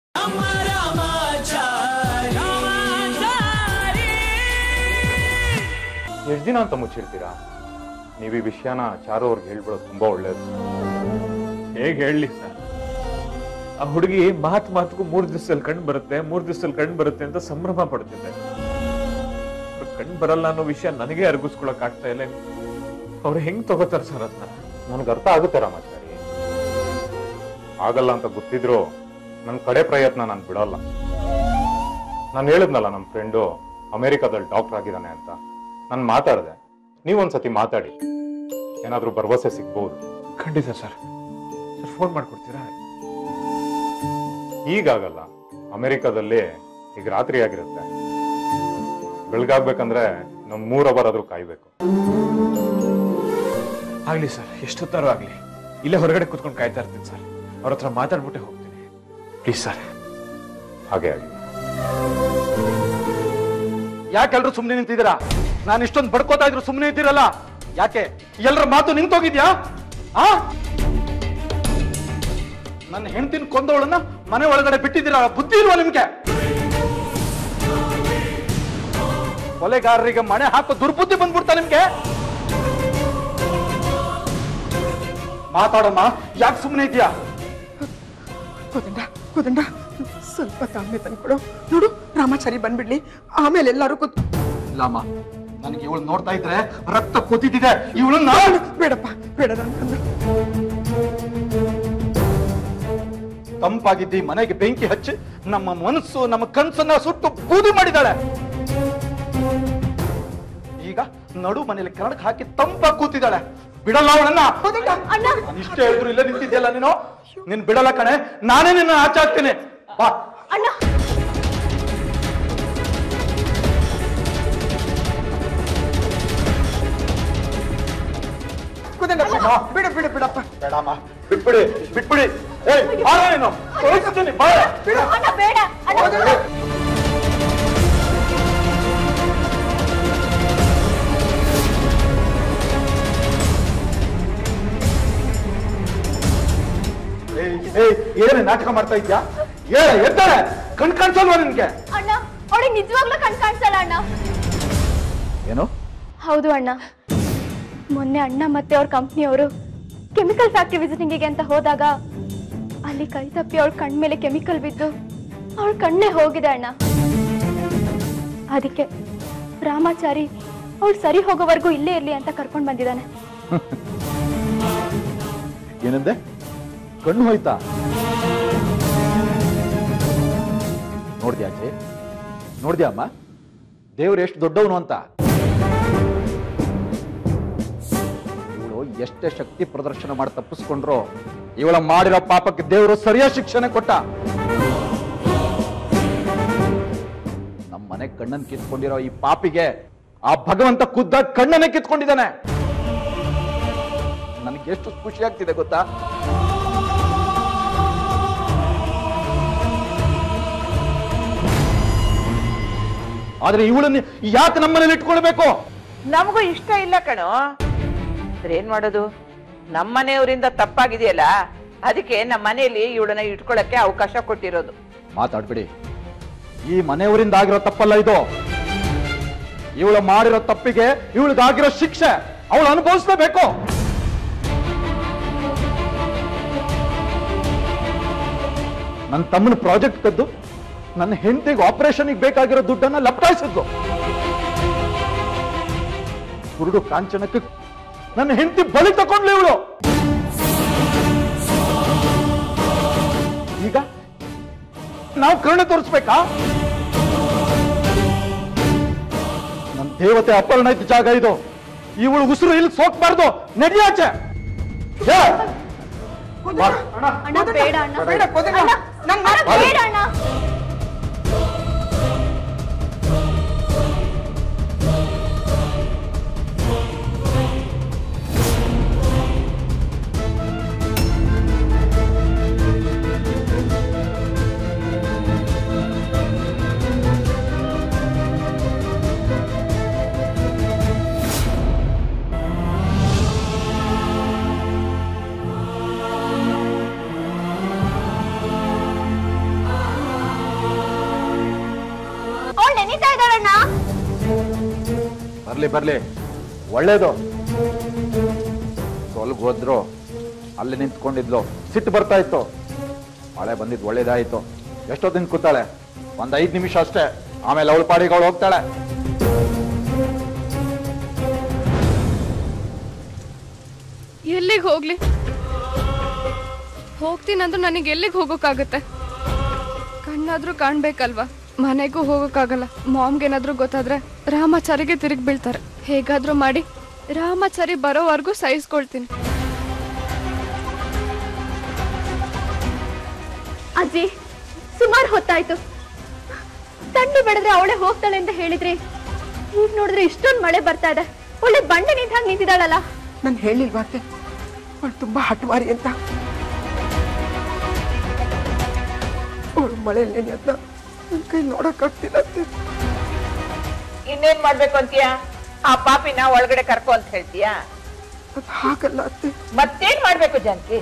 ಎಷ್ಟು ದಿನ ಅಂತ ಮುಚ್ಚಿರ್ತೀರಾ ನೀವು ಈ ವಿಷಯನ ಚಾರು ಅವ್ರಿಗೆ ಹೇಳ್ಬಿಡೋದು ತುಂಬಾ ಒಳ್ಳೇದು ಹೇಗೆ ಹೇಳಲಿ ಸರ್ ಆ ಹುಡುಗಿ ಮಾತ್ ಮಾತ್ಗೂ ಮೂರ್ ದಿವಸದಲ್ಲಿ ಕಣ್ ಬರುತ್ತೆ ಮೂರ್ ದಿವಸದಲ್ಲಿ ಕಣ್ ಬರುತ್ತೆ ಅಂತ ಸಂಭ್ರಮ ಪಡ್ತಿದ್ದೆ ಕಣ್ ಬರಲ್ಲ ಅನ್ನೋ ವಿಷಯ ನನಗೆ ಅರ್ಗಿಸ್ಕೊಳಕ್ ಆಗ್ತಾ ಇಲ್ಲ ಅವ್ರು ಹೆಂಗ್ ತಗೋತಾರ ಸರ್ ಅದನ್ನ ನನಗೆ ಅರ್ಥ ಆಗುತ್ತೆ ರಾಮಾಚಾರಿ ಆಗಲ್ಲ ಅಂತ ಗೊತ್ತಿದ್ರು ನನ್ನ ಕಡೆ ಪ್ರಯತ್ನ ನಾನು ಬಿಡಲ್ಲ ನಾನು ಹೇಳಿದ್ನಲ್ಲ ನಮ್ಮ ಫ್ರೆಂಡು ಅಮೆರಿಕಾದಲ್ಲಿ ಡಾಕ್ಟರ್ ಆಗಿದ್ದಾನೆ ಅಂತ ನಾನು ಮಾತಾಡಿದೆ ನೀವೊಂದ್ಸತಿ ಮಾತಾಡಿ ಏನಾದ್ರೂ ಭರವಸೆ ಸಿಗ್ಬೋದು ಖಂಡಿತ ಸರ್ ಸರ್ ಫೋನ್ ಮಾಡ್ಕೊಡ್ತೀರಾ ಈಗಾಗಲ್ಲ ಅಮೆರಿಕಾದಲ್ಲಿ ಈಗ ರಾತ್ರಿ ಆಗಿರುತ್ತೆ ಬೆಳಗಾಗ್ಬೇಕಂದ್ರೆ ನಮ್ ಮೂರ್ ಅವರ್ ಆದ್ರೂ ಕಾಯ್ಬೇಕು ಆಗ್ಲಿ ಸರ್ ಎಷ್ಟೊತ್ತಾರು ಆಗ್ಲಿ ಇಲ್ಲೇ ಹೊರಗಡೆ ಕುತ್ಕೊಂಡು ಕಾಯ್ತಾ ಇರ್ತೀನಿ ಸರ್ ಅವ್ರ ಹತ್ರ ಮಾತಾಡ್ಬಿಟ್ಟೆ ಹೋಗ್ತೀನಿ ಪ್ಲೀಸ್ ಸರ್ ಹಾಗೆ ಆಗಿ ಯಾಕೆಲ್ರು ಸುಮ್ಮನೆ ನಿಂತಿದ್ದೀರಾ ನಾನು ಇಷ್ಟೊಂದು ಬಡ್ಕೋತಾ ಇದ್ರು ಸುಮ್ಮನೆ ಇದ್ದೀರಲ್ಲ ಯಾಕೆ ಎಲ್ಲರ ಮಾತು ನಿಂತೋಗಿದ್ಯಾ ಆ ನನ್ನ ಹೆಂಡತಿನ ಕೊಂದವಳನ್ನ ಮನೆ ಒಳಗಡೆ ಬಿಟ್ಟಿದ್ದೀರಾ ಬುದ್ಧಿ ಇಲ್ವಾ ನಿಮ್ಗೆ ಕೊಲೆಗಾರರಿಗೆ ಮಣೆ ಹಾಕೋ ದುರ್ಬುದ್ಧಿ ಬಂದ್ಬಿಡ್ತಾ ನಿಮ್ಗೆ ಮಾತಾಡಮ್ಮ ಯಾಕೆ ಸುಮ್ಮನೆ ಇದೆಯಾ ಕೋದಂಡ ಕೋದಂಡ ಸ್ವಲ್ಪ ತಾಳ್ಮೆ ತಂದ್ಕೊಡು ನೋಡು ರಾಮಾಚಾರಿ ಬಂದ್ಬಿಡ್ಲಿ ಆಮೇಲೆ ಎಲ್ಲರೂ ಕೂತ್ ಇಲ್ಲಮ್ಮ ನನಗೆ ಇವಳು ನೋಡ್ತಾ ಇದ್ರೆ ರಕ್ತ ಕುದಿತಿದೆ ಇವಳನ್ನ ಬೇಡಪ್ಪ ಬೇಡ ನನ್ ಕಂದ ತಂಪಾಗಿದ್ದಿ ಮನೆಗೆ ಬೆಂಕಿ ಹಚ್ಚಿ ನಮ್ಮ ಮನಸ್ಸು ನಮ್ಮ ಕನ್ಸನ್ನ ಸುಟ್ಟು ಬೂದಿ ಮಾಡಿದಾಳೆ ಈಗ ನಡು ಮನೇಲಿ ಕನ್ನಡಕ್ಕೆ ಹಾಕಿ ತಂಪಾಗಿ ಕೂತಿದ್ದಾಳೆ ಬಿಡಲ್ಲ ಅವಳನ್ನ ನಾನು ಇಷ್ಟೇ ಹೇಳಿದ್ರು ಇಲ್ಲ ನಿಂತಿದ್ಯಲ್ಲ ನೀನು ನಿನ್ ಬಿಡಲ್ಲ ಕಣೆ ನಾನೇ ನಿನ್ನ ಆಚೆ ಹಾಕ್ತೀನಿ ಬಾ ಅಣ್ಣ ಕೋದಂಡ ಬಿಡ ಬಿಡ ಬಿಡಪ್ಪ ಬೇಡಮ್ಮ ಬಿಟ್ಬಿಡಿ ಬಿಟ್ಬಿಡಿ ಏಯ್ ಬಾರ ನೀನು ತೋರಿಸ್ತೀನಿ ಬಾರ ಅಣ್ಣ ಬೇಡ ಅಣ್ಣ ಏಯ್ ಏಯ್ ಏನೇ ನಾಟಕ ಮಾಡ್ತಾ ಇದ್ಯಾ ಏ ಎದ್ದಾಳೆ ಕಣ್ ಕಾಣಿಸಲ್ವಾ ನಿನ್ಗೆ ಅಣ್ಣ ಅವಳಿಗೆ ನಿಜವಾಗ್ಲೂ ಕಣ್ ಕಾಣಿಸಲ್ಲ ಅಣ್ಣ ಏನು ಹೌದು ಅಣ್ಣ ಮೊನ್ನೆ ಅಣ್ಣ ಮತ್ತೆ ಅವ್ರ ಕಂಪ್ನಿಯವರು ಕೆಮಿಕಲ್ ಫ್ಯಾಕ್ಟ್ರಿ ವಿಸಿಟಿಂಗಿಗೆ ಅಂತ ಹೋದಾಗ ಅಲ್ಲಿ ಕೈ ತಪ್ಪಿ ಅವಳ ಕಣ್ ಮೇಲೆ ಕೆಮಿಕಲ್ ಬಿದ್ದು ಅವಳ ಕಣ್ಣೇ ಹೋಗಿದೆ ಅಣ್ಣ ಅದಕ್ಕೆ ರಾಮಾಚಾರಿ ಅವಳು ಸರಿ ಹೋಗೋವರೆಗೂ ಇಲ್ಲೇ ಇರ್ಲಿ ಅಂತ ಕರ್ಕೊಂಡ್ ಬಂದಿದ್ದಾನೆ ಏನಂದೆ ಕಣ್ಣು ಹೋಯ್ತಾ ನೋಡ್ದ್ಯಾ ಅಜ್ಜಿ ನೋಡ್ದ್ಯಾ ಅಮ್ಮ ದೇವ್ರು ಎಷ್ಟು ದೊಡ್ಡವನು ಅಂತ ಇವಳು ಎಷ್ಟೇ ಶಕ್ತಿ ಪ್ರದರ್ಶನ ಮಾಡಿ ತಪ್ಪಿಸ್ಕೊಂಡ್ರು ಇವಳ ಮಾಡಿರೋ ಪಾಪಕ್ಕೆ ದೇವರು ಸರಿಯಾದ ಶಿಕ್ಷಣ ಕೊಟ್ಟ ನಮ್ಮ ಮನೆ ಕಣ್ಣನ್ ಕಿತ್ಕೊಂಡಿರೋ ಈ ಪಾಪಿಗೆ ಆ ಭಗವಂತ ಖುದ್ದ ಕಣ್ಣನ್ನೇ ಕಿತ್ಕೊಂಡಿದ್ದಾನೆ ನನಗೆ ಎಷ್ಟು ಖುಷಿ ಆಗ್ತಿದೆ ಗೊತ್ತಾ ಆದ್ರೆ ಇವಳನ್ನ ಯಾಕೆ ನಮ್ಮನೇಲಿ ಇಟ್ಕೊಳ್ಬೇಕು ನಮಗೂ ಇಷ್ಟ ಇಲ್ಲ ಕಣೋ ಆದ್ರೆ ಏನ್ ಮಾಡೋದು ನಮ್ಮನೆಯವರಿಂದ ತಪ್ಪಾಗಿದೆಯಲ್ಲ ಅದಕ್ಕೆ ನಮ್ಮ ಮನೆಯಲ್ಲಿ ಇವಳನ್ನ ಇಟ್ಕೊಳಕ್ಕೆ ಅವಕಾಶ ಕೊಟ್ಟಿರೋದು ಮಾತಾಡ್ಬಿಡಿ ಈ ಮನೆಯವರಿಂದ ಆಗಿರೋ ತಪ್ಪಲ್ಲ ಇದು ಇವಳು ಮಾಡಿರೋ ತಪ್ಪಿಗೆ ಇವಳಿಗಾಗಿರೋ ಶಿಕ್ಷೆ ಅವಳು ಅನುಭವಿಸ್ಲೇಬೇಕು ನನ್ನ ತಮ್ಮನ ಪ್ರಾಜೆಕ್ಟ್ ಕದ್ದು ನನ್ನ ಹೆಂಡತಿಗೆ ಆಪರೇಷನ್ಗೆ ಬೇಕಾಗಿರೋ ದುಡ್ಡನ್ನ ಲಪ್ಟಾಯಿಸಿದ್ಲು ಕುರುಡು ಕಾಂಚನಕ್ಕೆ ನನ್ನ ಹೆಂಡತಿ ಬಲಿ ತಕೊಂಡ್ಲು ಇವಳು ಈಗ ನಾವು ಕರುಣೆ ತೋರಿಸ್ಬೇಕಾ ನನ್ನ ದೇವತೆ ಅಪರ್ಣ ಇದ್ದ ಜಾಗ ಇದು ಇವಳು ಉಸಿರು ಇಲ್ಲಿ ಸೋಕ್ಬಾರ್ದು ನಡಿಯಾಚೆ ಏ! ಬಾ, ಅಣ್ಣ. ಅಣ್ಣ ಬೇಡ ಅಣ್ಣ ಬೇಡ ಕೋದಂಡ ಅಣ್ಣ, ನನ್ ಅಣ್ಣ, ಬೇಡ ಅಣ್ಣ ಆ ಬರ್ಲಿ ಬರ್ಲಿ ಒಳ್ಳೇದು ತೊಲ್ಗ್ ಹೋದ್ರು ಅಲ್ಲಿ ನಿಂತ್ಕೊಂಡಿದ್ಲು ಸಿಟ್ಟು ಬರ್ತಾ ಇತ್ತು ಮಳೆ ಬಂದಿದ್ದು ಒಳ್ಳೇದಾಯ್ತು ಎಷ್ಟೊತ್ತಿನ ಕೂತಾಳೆ ಒಂದ್ ಐದ್ ನಿಮಿಷ ಅಷ್ಟೇ ಆಮೇಲೆ ಅವಳ ಪಾಡಿಗೆ ಅವಳು ಹೋಗ್ತಾಳೆ ಎಲ್ಲಿಗೆ ಹೋಗ್ಲಿ ಹೋಗ್ತೀನಂದ್ರೆ ನನಗೆ ಎಲ್ಲಿಗೆ ಹೋಗೋಕ್ಕಾಗತ್ತೆ ಕಣ್ಣಾದ್ರೂ ಕಾಣ್ಬೇಕಲ್ವಾ ಮನೆಗೂ ಹೋಗೋಕ್ಕಾಗಲ್ಲ ಮಾಮ್ಗೇನಾದ್ರೂ ಗೊತ್ತಾದ್ರೆ ರಾಮಾಚಾರಿಗೆ ತಿರುಗಿ ಬೀಳ್ತಾರೆ ಹೇಗಾದ್ರೂ ಮಾಡಿ ರಾಮಾಚಾರಿ ಬರೋವರೆಗೂ ಸಹಿಸ್ಕೊಳ್ತೀನಿ ಅಜ್ಜಿ ಸುಮಾರು ಹೊತ್ತಾಯ್ತು ತಂಡಿ ಬೆಳೆದ್ರೆ ಅವಳೆ ಹೋಗ್ತಾಳೆ ಅಂತ ಹೇಳಿದ್ರಿ ಈಗ ನೋಡಿದ್ರೆ ಇಷ್ಟೊಂದು ಮಳೆ ಬರ್ತಾ ಇದೆ ಒಳ್ಳೆ ಬಂಡೆ ನಿಂತ ಹಾಗೆ ನಿಂತಿದ್ದಾಳಲ್ಲ ನಾನು ಹೇಳಿಲ್ವಾ ಅತ್ತೆ ಅವಳು ತುಂಬಾ ಹಠಮಾರಿ ಅಂತ ಅವಳು ಮಳೆಯಲ್ಲಿ ನೆನೆಯೋದ್ನ ನನ್ನ ಕೈ ನೋಡಕ್ಕಾಗ್ತಿಲ್ಲ ಅತ್ತೆ ಇನ್ನೇನ್ ಮಾಡ್ಬೇಕು ಅಂತೀಯ ಆ ಪಾಪಿನ ಒಳಗಡೆ ಕರ್ಕೊ ಅಂತ ಹೇಳ್ತೀಯಾ ಅದು ಹಾಗಲ್ಲ ಅತ್ತೆ ಮತ್ತೇನ್ ಮಾಡ್ಬೇಕು ಜಾನಕಿ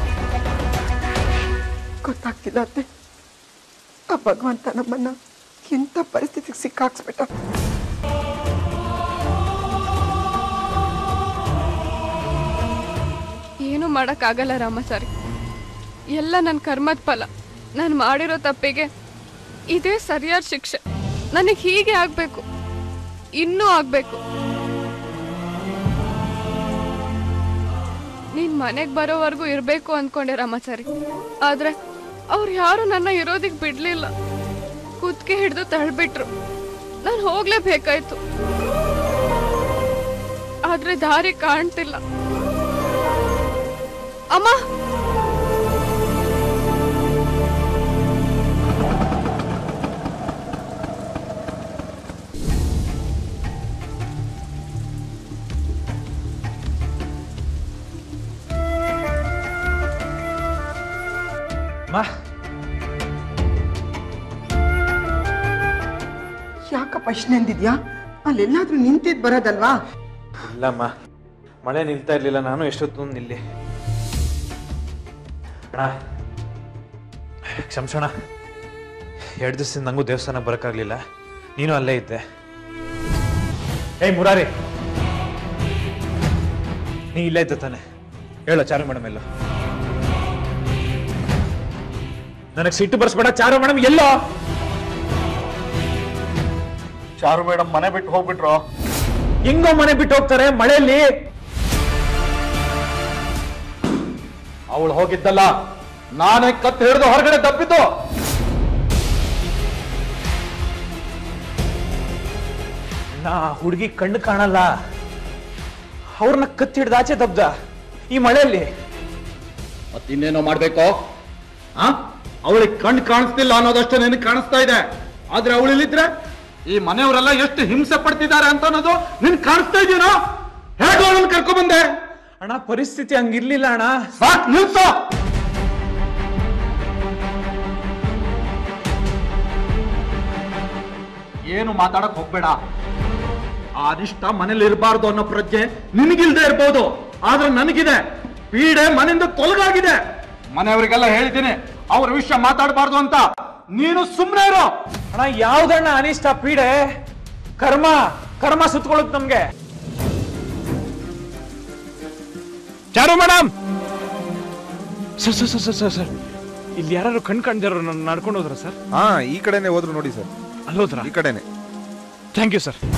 ಗೊತ್ತಾಗ್ತಿಲ್ಲ ಅತ್ತೆ ಆ ಭಗವಂತ ನಮ್ಮನ್ನ ಇಂಥ ಪರಿಸ್ಥಿತಿಗೆ ಸಿಕ್ಕಾಕ್ಸ್ಬಿಟ್ಟ ಏನೂ ಮಾಡೋಕ್ಕಾಗಲ್ಲ ರಾಮಾಚಾರಿ ಎಲ್ಲ ನನ್ನ ಕರ್ಮದ ಫಲ ನಾನು ಮಾಡಿರೋ ತಪ್ಪಿಗೆ ಇದೇ ಸರಿಯಾದ ಶಿಕ್ಷೆ ನನಗೆ ಹೀಗೆ ಆಗಬೇಕು ಇನ್ನೂ ಆಗಬೇಕು ನೀನ್ ಮನೆಗೆ ಬರೋವರೆಗೂ ಇರಬೇಕು ಅಂದ್ಕೊಂಡೆ ರಾಮಾಚಾರಿ ಆದ್ರೆ ಅವ್ರು ಯಾರು ನನ್ನ ಇರೋದಿಕ್ ಬಿಡ್ಲಿಲ್ಲ ಕುತ್ಕೆ ಹಿಡಿದು ತಳ್ಬಿಟ್ರು ನಾನು ಹೋಗ್ಲೇಬೇಕಾಯ್ತು ಆದ್ರೆ ದಾರಿ ಕಾಣ್ತಿಲ್ಲ ಅಮ್ಮ ಮಾ ಯಾಕಪ್ಪ ಇಷ್ಟು ನೆಂದಿದ್ಯಾ ಅಲ್ಲೆಲ್ಲಾದ್ರೂ ನಿಂತಿದ್ ಬರೋದಲ್ವಾ ಇಲ್ಲಮ್ಮ ಮಳೆ ನಿಲ್ತಾ ಇರ್ಲಿಲ್ಲ ನಾನು ಎಷ್ಟೊತ್ತು ನಿಲ್ಲಿ ಅಣ್ಣ ಕ್ಷಮಿಸೋಣ ಎರಡು ದಿವಸದಿಂದ ನಂಗೂ ದೇವಸ್ಥಾನ ಬರೋಕ್ಕಾಗಲಿಲ್ಲ ನೀನು ಅಲ್ಲೇ ಇದ್ದೆ ಏಯ್ ಮುರಾರಿ ನೀ ಇಲ್ಲೇ ಇದ್ದ ತಾನೆ ಹೇಳೋ ಚಾರು ಮೇಡಮ್ ಎಲ್ಲೋ ನನಗೆ ಸಿಟ್ಟು ಬರ್ಸ್ಬೇಡ ಚಾರು ಮೇಡಮ್ ಎಲ್ಲೋ ಚಾರು ಮೇಡಮ್ ಮನೆ ಬಿಟ್ಟು ಹೋಗ್ಬಿಟ್ರು ಹೆಂಗೋ ಮನೆ ಬಿಟ್ಟು ಹೋಗ್ತಾರೆ ಮಳೆಯಲ್ಲಿ ಅವಳು ಹೋಗಿದ್ದಲ್ಲ ನಾನೇ ಕತ್ತು ಹಿಡಿದು ಹೊರಗಡೆ ತಪ್ಪಿದ್ದು ನಾ ಹುಡುಗಿ ಕಣ್ಣು ಕಾಣಲ್ಲ ಅವ್ರನ್ನ ಕತ್ತಿ ಹಿಡ್ದು ಆಚೆ ದಬ್ದ ಈ ಮಳೆಯಲ್ಲಿ ಮತ್ತಿನ್ನೇನೋ ಮಾಡ್ಬೇಕು ಆ ಅವಳಿಗೆ ಕಣ್ ಕಾಣಿಸ್ತಿಲ್ಲ ಅನ್ನೋದಷ್ಟು ನಿನಗೆ ಕಾಣಿಸ್ತಾ ಇದೆ ಆದ್ರೆ ಅವಳಿಲ್ಲಿದ್ರೆ ಈ ಮನೆಯವರೆಲ್ಲ ಎಷ್ಟು ಹಿಂಸೆ ಪಡ್ತಿದ್ದಾರೆ ಅಂತ ಅನ್ನೋದು ನಿನ್ ಕಾಣಿಸ್ತಾ ಇದೆಯೇನೋ ಹೇಗೆ ಅವಳನ್ನ ಕರ್ಕೊಂಡ್ ಬಂದೆ ಅಣ್ಣ ಪರಿಸ್ಥಿತಿ ಹಂಗಿರ್ಲಿಲ್ಲ ಅಣ್ಣ ಸಾಕ್ ನಿಲ್ಸೋ ಏನು ಮಾತಾಡಕ್ ಹೋಗ್ಬೇಡ ಆ ಅನಿಷ್ಟ ಮನೇಲಿ ಇರಬಾರ್ದು ಅನ್ನೋ ಪ್ರಜ್ಞೆ ನಿನಗಿಲ್ದೆ ಇರ್ಬೋದು ಆದ್ರೆ ನನಗಿದೆ ಪೀಡೆ ಮನೆಯಿಂದ ತೊಲಗಾಗಿದೆ ಮನೆಯವರಿಗೆಲ್ಲ ಹೇಳಿದ್ದೀನಿ ಅವ್ರ ವಿಷಯ ಮಾತಾಡಬಾರ್ದು ಅಂತ ನೀನು ಸುಮ್ಮನೆ ಇರೋ ಅಣ್ಣ ಯಾವ್ದಣ್ಣ ಅನಿಷ್ಟ ಪೀಡೆ ಕರ್ಮ ಕರ್ಮ ಸುತ್ಕೊಳ್ಳುತ್ತೆ ನಮ್ಗೆ Charu madam sir sir sir sir sir sir ಇಲ್ಲಿ ಯಾರು ಕಣ್ ಕಾಣ್ದಿರೋ ನನ್ನ ನಡ್ಕೊಂಡು ಹೋದ್ರ ಸರ್ ಹಾ ಈ ಕಡೆನೆ ಹೋದ್ರು ನೋಡಿ ಸರ್ ಅಲ್ಲೋದ್ರ ಈ ಕಡೆನೆ thank you sir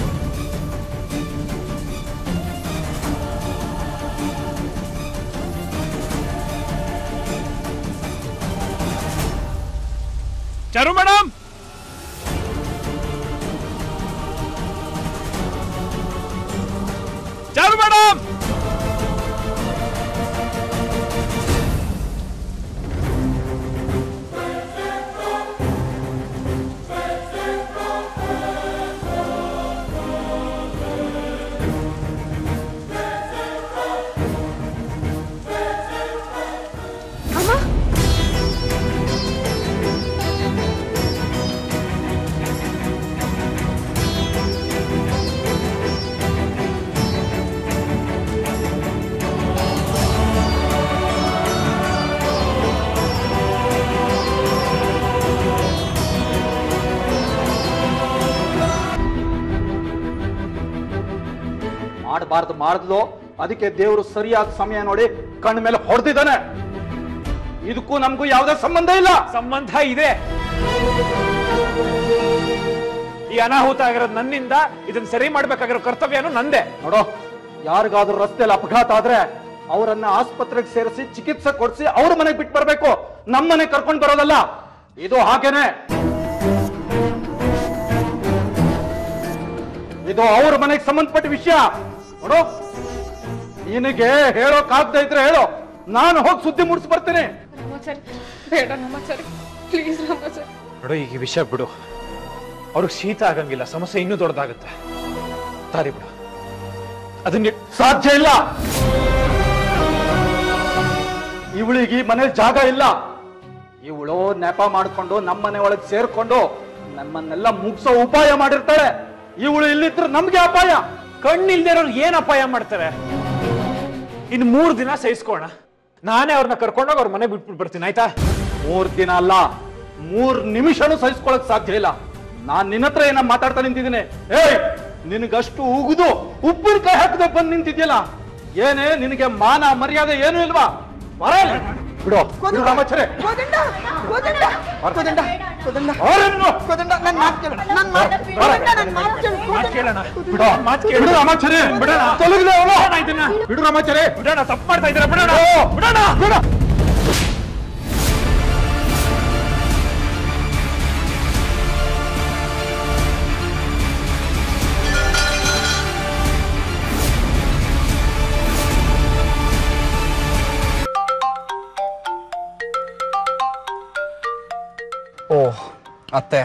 Charu madam Charu madam ಮಾಡಬಾರ್ದು ಮಾಡಿದ್ಲು ಅದಕ್ಕೆ ದೇವರು ಸರಿಯಾದ ಸಮಯ ನೋಡಿ ಕಣ್ಣ ಮೇಲೆ ಹೊಡೆದಿದ್ದಾನೆ ಇದಕ್ಕೂ ನಮಗೂ ಯಾವುದೇ ಸಂಬಂಧ ಇಲ್ಲ ಸಂಬಂಧ ಇದೆ ಈ ಅನಾಹುತ ಆಗಿರೋದು ನನ್ನಿಂದ ಇದನ್ನ ಸರಿ ಮಾಡ್ಬೇಕಾಗಿರೋ ಕರ್ತವ್ಯನು ನಂದೇ ನೋಡೋ ಯಾರಿಗಾದ್ರೂ ರಸ್ತೆಯಲ್ಲಿ ಅಪಘಾತ ಆದ್ರೆ ಅವರನ್ನ ಆಸ್ಪತ್ರೆಗೆ ಸೇರಿಸಿ ಚಿಕಿತ್ಸೆ ಕೊಡಿಸಿ ಅವ್ರ ಮನೆಗೆ ಬಿಟ್ಟು ಬರ್ಬೇಕು ನಮ್ಮನೆ ಕರ್ಕೊಂಡು ಬರೋದಲ್ಲ ಇದು ಹಾಗೇನೆ ಇದು ಅವ್ರ ಮನೆಗೆ ಸಂಬಂಧಪಟ್ಟ ವಿಷಯ ನೋಡು ನಿನಗೆ ಹೇಳೋಕಾಗ್ತಾ ಇದ್ರೆ ಹೇಳು ನಾನು ಹೋಗಿ ಸುದ್ದಿ ಮುಡಿಸಿ ಬರ್ತೀನಿ ರಾಮಾಚಾರಿ ಬೇಡ ರಾಮಾಚಾರಿ ಪ್ಲೀಸ್ ರಾಮಾಚಾರಿ ನೋಡು ಈಗ ಈ ವಿಷಯ ಬಿಡು ಅವ್ರಿಗೆ ಶೀತ ಆಗಂಗಿಲ್ಲ ಸಮಸ್ಯೆ ಇನ್ನೂ ದೊಡ್ಡದಾಗುತ್ತೆ ತಾರಿ ಬಿಡು ಅದನ್ನ ಸಾಧ್ಯ ಇಲ್ಲ ಇವಳಿಗೆ ಈ ಮನೇಲಿ ಜಾಗ ಇಲ್ಲ ಇವಳು ನೆಪ ಮಾಡ್ಕೊಂಡು ನಮ್ಮನೆ ಒಳಗೆ ಸೇರ್ಕೊಂಡು ನಮ್ಮನ್ನೆಲ್ಲ ಮುಗಿಸೋ ಉಪಾಯ ಮಾಡಿರ್ತಾಳೆ ಇವಳು ಇಲ್ಲಿದ್ರೆ ನಮ್ಗೆ ಅಪಾಯ ಕಣ್ಣಿಲ್ದೇ ಇರೋರು ಏನ್ ಅಪಾಯ ಮಾಡ್ತಾರೆ ಇನ್ ಮೂರ್ ದಿನ ಸಹಿಸ್ಕೋಣ ನಾನೇ ಅವ್ರನ್ನ ಕರ್ಕೊಂಡೋಗಿ ಅವ್ರ ಮನೆ ಬಿಟ್ಬಿಟ್ಟು ಬರ್ತೀನಿ ಆಯ್ತಾ ಮೂರ್ ದಿನ ಅಲ್ಲ ಮೂರ್ ನಿಮಿಷನೂ ಸಹಿಸ್ಕೊಳಕ್ ಸಾಧ್ಯ ಇಲ್ಲ ನಾನ್ ನಿನ್ನ ಹತ್ರ ಏನ ಮಾತಾಡ್ತಾ ನಿಂತಿದ್ದೀನಿ ಏಯ್ ನಿನಗಷ್ಟು ಉಗಿದು ಉಪ್ಪಿನಕಾಯಿ ಹಾಕದೆ ಬಂದ್ ನಿಂತಿದ್ಯಲ್ಲ ಏನೇ ನಿನಗೆ ಮಾನ ಮರ್ಯಾದೆ ಏನೂ ಇಲ್ವಾ ಬರ ಇಲ್ಲಿ. ಬಿಡು ಬಿಡು ರಾಮಾಚಾರಿ ಕೋದಂಡ ಕೋದಂಡ ಕೋದಂಡ ಕೋದಂಡ ಹೊರ ನೀನು. ಕೋದಂಡ ನನ್ ಮಾತು ಕೇಳು ನನ್ ಮಾತು ಕೋದಂಡ ನನ್ ಮಾತು ಕೇಳು ಮಾತ್ ಕೋದಂಡ. ಕೇಳೋಣ ಬಿಡು ಮಾತ್ ಬಿಡು ಕೇಳು ರಾಮಾಚಾರಿ ಬಿಡೋಣ. ತೊಲಗಿದೆ ಅವಳು ಬಿಡೋಣ ಇದನ್ನ. ಬಿಡು ರಾಮಾಚಾರಿ ಬಿಡೋಣ ತಪ್ಪು ಮಾಡ್ತಾ ಇದ್ದೀರಾ ಬಿಡೋಣ ಓ, ಬಿಡೋಣ ಬಿಡು ಓ ಅತ್ತೆ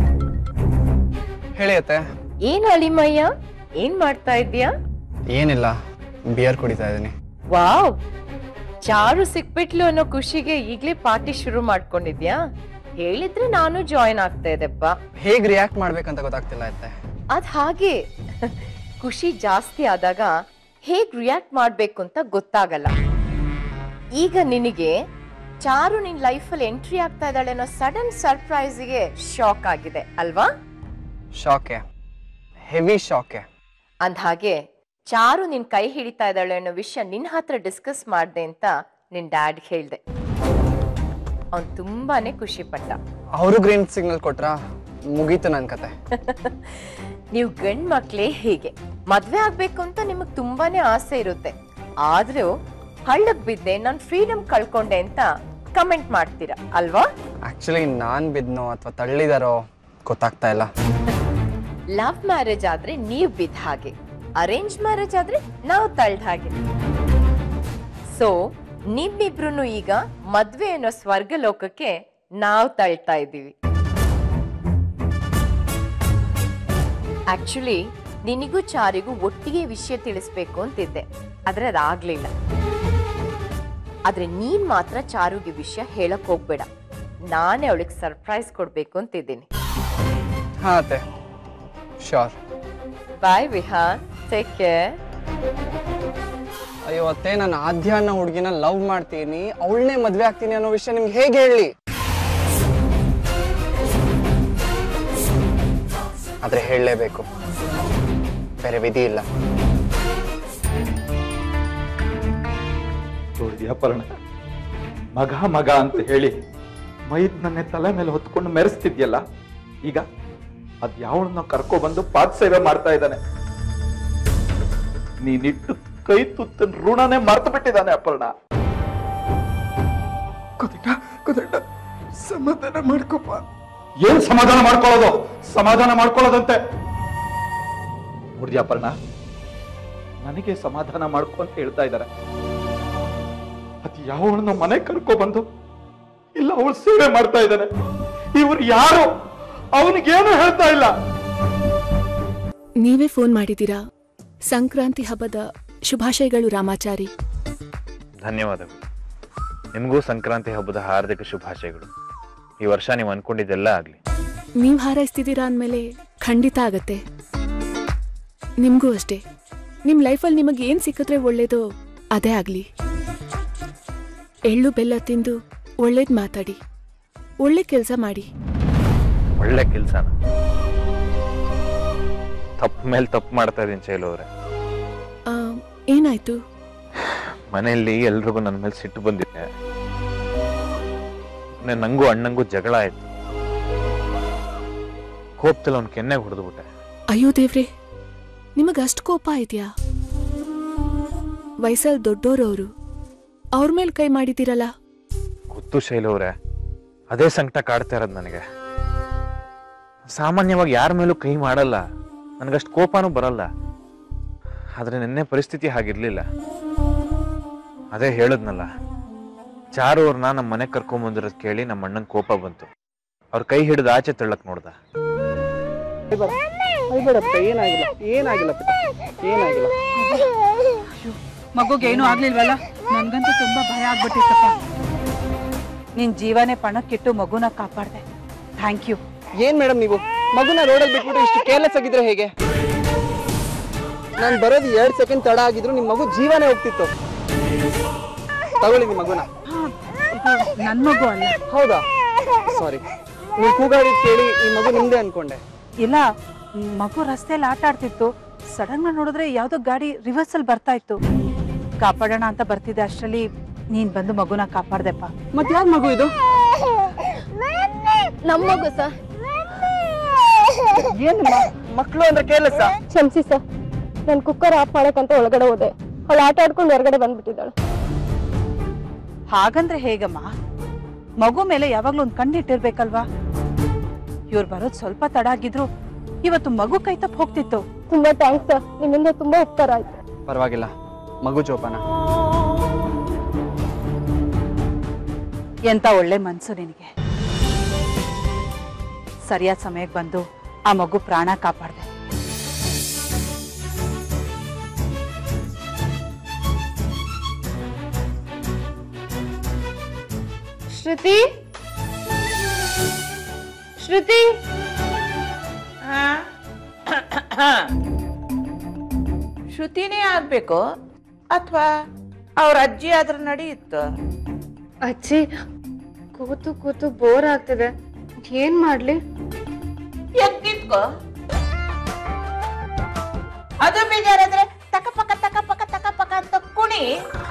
ಹೇಳಿ ಅತ್ತೆ ಏನ್ ಅಳಿಮಯ್ಯ ಏನ್ ಮಾಡ್ತಾ ಇದ್ಯಾ ಏನಿಲ್ಲ ಬಿಯರ್ ಕುಡಿತಾ ಇದ್ದೀನಿ ವಾವ್ ಚಾರು ಸಿಕ್ಬಿಟ್ಲು ಅನ್ನೋ ಖುಷಿಗೆ ಈಗ್ಲೇ ಪಾರ್ಟಿ ಶುರು ಮಾಡ್ಕೊಂಡಿದ್ಯಾ ಹೇಳಿದ್ರೆ ನಾನು ಜಾಯಿನ್ ಆಗ್ತಾ ಇದ್ದೆಪ್ಪ ಹೇಗ್ ರಿಯಾಕ್ಟ್ ಮಾಡ್ಬೇಕಂತ ಗೊತ್ತಾಗ್ತಿಲ್ಲ ಅತ್ತೆ ಅದ್ ಹಾಗೆ ಖುಷಿ ಜಾಸ್ತಿ ಆದಾಗ ಹೇಗ್ ರಿಯಾಕ್ಟ್ ಮಾಡ್ಬೇಕು ಅಂತ ಗೊತ್ತಾಗಲ್ಲ ಈಗ ನಿನಗೆ ಚಾರು ನಿನ್ ಲೈಫಲ್ಲಿ ಎಂಟ್ರಿ ಆಗ್ತಾ ಇದ್ದಾಳೆ ಅನ್ನೋ ಸಡನ್ ಸರ್ಪ್ರೈಸ್ಗೆ ಶಾಕ್ ಆಗಿದೆ ಅಲ್ವಾ ಶಾಕೆ ಹೆವಿ ಶಾಕೆ ಅಂದ್ಹಾಗೆ ಚಾರು ನಿನ್ ಕೈ ಹಿಡಿತಾ ಇದ್ದಾಳೆ ಅನ್ನೋ ವಿಷಯ ನಿನ್ ಹತ್ರ ಡಿಸ್ಕಸ್ ಮಾಡ್ದೆ ಅಂತ ನಿನ್ ಡ್ಯಾಡ್ ಹೇಳ್ದೆ ಅವನ್ ತುಂಬಾನೇ ಖುಷಿ ಪಟ್ಟ ಅವರು ಗ್ರೀನ್ ಸಿಗ್ನಲ್ ಕೊಟ್ರಾ ಮುಗೀತು ನನ್ ಕತೆ ನೀವು ಗಂಡ್ ಮಕ್ಳೇ ಹೀಗೆ ಮದ್ವೆ ಆಗ್ಬೇಕು ಅಂತ ನಿಮಗ್ ತುಂಬಾನೇ ಆಸೆ ಇರುತ್ತೆ ಆದ್ರೂ ಹಳ್ಳಕ್ ಬಿದ್ದೆ ನಾನ್ ಫ್ರೀಡಮ್ ಕಳ್ಕೊಂಡೆ ಅಂತ ಕಮೆಂಟ್ ಮಾಡ್ತೀರಾ ಅಲ್ವಾ ಆಕ್ಚುಲಿ ನಾನ್ ಬಿದ್ನೋ ಅಥವಾ ತಳ್ಳಿದಾರೋ ಗೊತ್ತಾಗ್ತಾ ಇಲ್ಲ ಲವ್ ಮ್ಯಾರೇಜ್ ಆದ್ರೆ ನೀವ್ ಬಿದ್ದ ಹಾಗೆ ಅರೇಂಜ್ ಮ್ಯಾರೇಜ್ ಆದ್ರೆ ನಾವು ತಳ್ದ ಹಾಗೆ ಸೊ ನಿಮ್ಮಿಬ್ರು ಈಗ ಮದ್ವೆ ಅನ್ನೋ ಸ್ವರ್ಗ ಲೋಕಕ್ಕೆ ನಾವು ತಳ್ತಾ ಇದ್ದೀವಿ ಆಕ್ಚುಲಿ ನಿನಗೂ ಚಾರಿಗೂ ಒಟ್ಟಿಗೆ ವಿಷಯ ತಿಳಿಸ್ಬೇಕು ಅಂತಿದ್ದೆ ಆದ್ರೆ ಅದಾಗ್ಲಿಲ್ಲ ಆದ್ರೆ ನೀನ್ ಮಾತ್ರ ಚಾರುಗೆ ವಿಷಯ ಹೇಳಕ್ ಹೋಗ್ಬೇಡ ನಾನೇ ಅವಳಿಗೆ ಸರ್ಪ್ರೈಸ್ ಕೊಡ್ಬೇಕು ಅಂತಿದ್ದೀನಿ ಹಾ ಅತ್ತೆ sure bye Vihaan take care ಅಯ್ಯೋ ಅತ್ತೆ ನಾನು ಆದ್ಯ ಅನ್ನೋ ಹುಡುಗಿನ ಲವ್ ಮಾಡ್ತೀನಿ ಅವಳನ್ನೇ ಮದ್ವೆ ಆಗ್ತೀನಿ ಅನ್ನೋ ವಿಷಯ ನಿಮ್ಗೆ ಹೇಗೆ ಹೇಳಿ ಆದ್ರೆ ಹೇಳಲೇಬೇಕು ಬೇರೆ ವಿಧಿ ಇಲ್ಲ ನೋಡಿದ್ಯಾ ಪರ್ಣ ಮಗ ಮಗ ಅಂತ ಹೇಳಿ ಮೈದ್ ನನ್ನೆ ತಲೆ ಮೇಲೆ ಹೊತ್ಕೊಂಡು ಮೆರೆಸ್ತಿದ್ಯಲ್ಲ ಈಗ ಅದ್ ಯಾವಳನ್ನ ಕರ್ಕೊ ಬಂದು ಪಾದ ಸೇವೆ ಮಾಡ್ತಾ ಇದ್ದಾನೆ ನೀನಿಟ್ಟು ಕೈ ತುತ್ತನ್ ಋಣನೇ ಮರ್ತು ಬಿಟ್ಟಿದ್ದಾನೆ ಅಪರ್ಣ ಕೋದಂಡ ಕೋದಂಡ ಸಮಾಧಾನ ಮಾಡ್ಕೊಪ್ಪ ಏನ್ ಸಮಾಧಾನ ಮಾಡ್ಕೊಳ್ಳೋದು ಸಮಾಧಾನ ಮಾಡ್ಕೊಳ್ಳೋದಂತೆ ನೋಡಿದ್ಯಾ ಅಪರ್ಣ ನನಗೆ ಸಮಾಧಾನ ಮಾಡ್ಕೊ ಅಂತ ಹೇಳ್ತಾ ಇದ್ದಾರೆ ಅದ್ ಯಾವಳನ್ನ ಮನೆ ಕರ್ಕೊ ಬಂದು ಇಲ್ಲ ಅವಳು ಸೇವೆ ಮಾಡ್ತಾ ಇದ್ದಾನೆ ಇವ್ರು ಯಾರು ಅವನಿಗೇನು ಹೇಳ್ತಾ ಇಲ್ಲ ನೀವೇ ಫೋನ್ ಮಾಡಿದ್ದೀರಾ ಸಂಕ್ರಾಂತಿ ಹಬ್ಬದ ಶುಭಾಶಯಗಳು ರಾಮಾಚಾರಿ ಧನ್ಯವಾದಗಳು ನಿಮಗೂ ಸಂಕ್ರಾಂತಿ ಹಬ್ಬದ ಹಾರ್ದಿಕ ಶುಭಾಶಯಗಳು ಈ ವರ್ಷ ನೀವು ಅನ್ಕೊಂಡಿದ್ದೆಲ್ಲ ಆಗಲಿ ನೀವು ಹಾರೈಸ್ತಿದ್ದೀರಾ ಅಂದಮೇಲೆ ಖಂಡಿತ ಆಗತ್ತೆ ನಿಮಗೂ ಅಷ್ಟೇ ನಿಮ್ಮ ಲೈಫಲ್ಲಿ ನಿಮಗೆ ಏನು ಸಿಕ್ಕಿದ್ರೆ ಒಳ್ಳೇದೋ ಅದೇ ಆಗಲಿ ಎಳ್ಳು ಬೆಲ್ಲ ತಿಂದು ಒಳ್ಳೇದು ಮಾತಾಡಿ ಒಳ್ಳೆ ಕೆಲಸ ಮಾಡಿ ಒಳ್ಳೆ ಕೆಲಸನ ತಪ್ಪು ಮೇಲೆ ತಪ್ಪು ಮಾಡ್ತಾ ಇದ್ದೀನಿ ಚೈಲು ಅವರೇ ಆ, ಏನಾಯ್ತು ಮನೆಯಲ್ಲಿ ಎಲ್ರಿಗೂ ನನ್ನ ಮೇಲೆ ಸಿಟ್ಟು ಬಂದಿದೆ ಮೊನ್ನೆ ನಂಗೂ ಅಣ್ಣಂಗೂ ಜಗಳ ಆಯ್ತು ಕೋಪದಲ್ಲಿ ಅವ್ನ ಕೆನ್ನೆಗೆ ಹೊಡೆದ್ಬಿಟ್ಟೆ ಅಯ್ಯೋ ದೇವ್ರೆ ನಿಮಗ್ ಅಷ್ಟು ಕೋಪ ಇದೆಯಾ ವಯಸ್ಸಲ್ಲಿ ದೊಡ್ಡೋರವ್ರು ಅವ್ರ ಮೇಲೆ ಕೈ ಮಾಡಿದ್ದೀರಲ್ಲ ಗೊತ್ತು ಶೈಲವ್ರೆ ಅದೇ ಸಂಕಟ ಕಾಡ್ತಾ ಇರೋದು ನನಗೆ ಸಾಮಾನ್ಯವಾಗಿ ಯಾರ ಮೇಲೂ ಕೈ ಮಾಡಲ್ಲ ನನಗಷ್ಟು ಕೋಪನೂ ಬರಲ್ಲ ಆದ್ರೆ ನಿನ್ನೆ ಪರಿಸ್ಥಿತಿ ಹಾಗಿರ್ಲಿಲ್ಲ ಅದೇ ಹೇಳದ್ನಲ್ಲ ಚಾರು ಅವ್ರನ್ನ ನಮ್ಮ ಮನೆ ಕರ್ಕೊಂಬಂದಿರೋದ್ ಕೇಳಿ ನಮ್ಮ ಅಣ್ಣನ ಕೋಪ ಬಂತು ಅವ್ರ ಕೈ ಹಿಡಿದು ಆಚೆ ತಳ್ಳಕ್ ನೋಡ್ದ ಬೇಡಪ್ಪ ಏನಾಗಿಲ್ಲ ಏನಾಗಿಲ್ಲ ಪುಟ್ಟ ಏನಾಗಿಲ್ಲ ಮಗುಗೆ ಏನೂ ಆಗ್ಲಿಲ್ವಲ್ಲ ನನ್ಗಂತೂ ತುಂಬಾ ಭಯ ಆಗ್ಬಿಟ್ಟಿತ್ತಪ್ಪ ನಿನ್ ಜೀವನೇ ಪಣಕ್ಕಿಟ್ಟು ಮಗುನ ಕಾಪಾಡ್ದೆ ಥ್ಯಾಂಕ್ ಯು ಏನ್ ಮೇಡಮ್ ನೀವು ಮಗುನ ರೋಡಲ್ಲಿ ಬಿಟ್ಬಿಟ್ಟು ಇಷ್ಟು ಕೇರ್ಲೆಸ್ ಆಗಿದ್ರೆ ಹೇಗೆ ನಾನು ಬರೋದು ಎರಡ್ ಸೆಕೆಂಡ್ ತಡ ಆಗಿದ್ರು ನಿಮ್ ಮಗು ಜೀವನೇ ಹೋಗ್ತಿತ್ತು ತಗೊಳ್ಳಿ ನಿಮ್ ಮಗುನ ನನ್ ಮಗು ಅಲ್ಲ ಹೌದಾ ಸಾರಿ ನೀವು ಕೂಗಾಡಿದ್ ಕೇಳಿ ಈ ಮಗು ನಿಮ್ದೇ ಅನ್ಕೊಂಡೆ ಇಲ್ಲ ಮಗು ರಸ್ತೆಯಲ್ಲಿ ಆಟ ಆಡ್ತಿತ್ತು ಸಡನ್ ಆಗಿ ನೋಡಿದ್ರೆ ಯಾವ್ದೋ ಗಾಡಿ ರಿವರ್ಸ್ ಅಲ್ಲಿ ಬರ್ತಾ ಇತ್ತು ಕಾಪಾಡೋಣ ಅಂತ ಬರ್ತಿದ್ದೆ ಅಷ್ಟರಲ್ಲಿ ನೀನ್ ಬಂದು ಮಗುನ ಕಾಪಾಡ್ದೆಪ್ಪ ಮತ್ ಯಾರ್ ಮಗು ಇದು ನಮ್ಮ ಮಗು ಸರ್ ಏನ್ ಮಕ್ಕಳು ಅಂದ್ರೆ ಕೇರ್ಲೆಸ್ ಕ್ಷಮಿಸಿ ಸರ್ ನಾನು ಕುಕ್ಕರ್ ಆಫ್ ಮಾಡಕ್ಕಂತ ಒಳಗಡೆ ಹೋದೆ ಅವಳು ಆಟ ಆಡ್ಕೊಂಡು ಹೊರಗಡೆ ಬಂದ್ಬಿಟ್ಟಿದ್ದಾಳೆ ಹಾಗಂದ್ರೆ ಹೇಗಮ್ಮ ಮಗು ಮೇಲೆ ಯಾವಾಗ್ಲೂ ಒಂದ್ ಕಣ್ಣಿಟ್ಟಿರ್ಬೇಕಲ್ವಾ ಇವ್ರು ಬರೋದ್ ಸ್ವಲ್ಪ ತಡ ಆಗಿದ್ರು ಇವತ್ತು ಮಗು ಕೈ ತಪ್ಪ ಹೋಗ್ತಿತ್ತು ತುಂಬಾ ಥ್ಯಾಂಕ್ಸ್ ಸರ್ ನಿಮ್ಮಿಂದ ತುಂಬಾ ಉಪಕಾರ ಆಯ್ತು ಪರವಾಗಿಲ್ಲ ಮಗು ಜೋಪಾನ ಎಂತ ಒಳ್ಳೆ ಮನ್ಸು ನಿನಗೆ ಸರಿಯಾದ ಸಮಯಕ್ಕೆ ಬಂದು ಆ ಮಗು ಪ್ರಾಣ ಕಾಪಾಡ್ದೆ ಶ್ರುತಿ ಶ್ರುತಿ ಶ್ರುತಿನೇ ಆಗ್ಬೇಕು ಅಥವಾ ಅವ್ರ ಅಜ್ಜಿ ಆದ್ರ ನಡೆಯುತ್ತೋ ಅಜ್ಜಿ ಕೂತು ಕೂತು ಬೋರ್ ಆಗ್ತಿದೆ ಏನ್ ಮಾಡ್ಲಿ ಎದ್ದಿತ್ಕೋ ಅದು ಬೇಜಾರಾದ್ರೆ ತಕ ಪಕ ತಕ ಪಕ ತಕ ಪಕ ಅಂತ ಕುಣಿ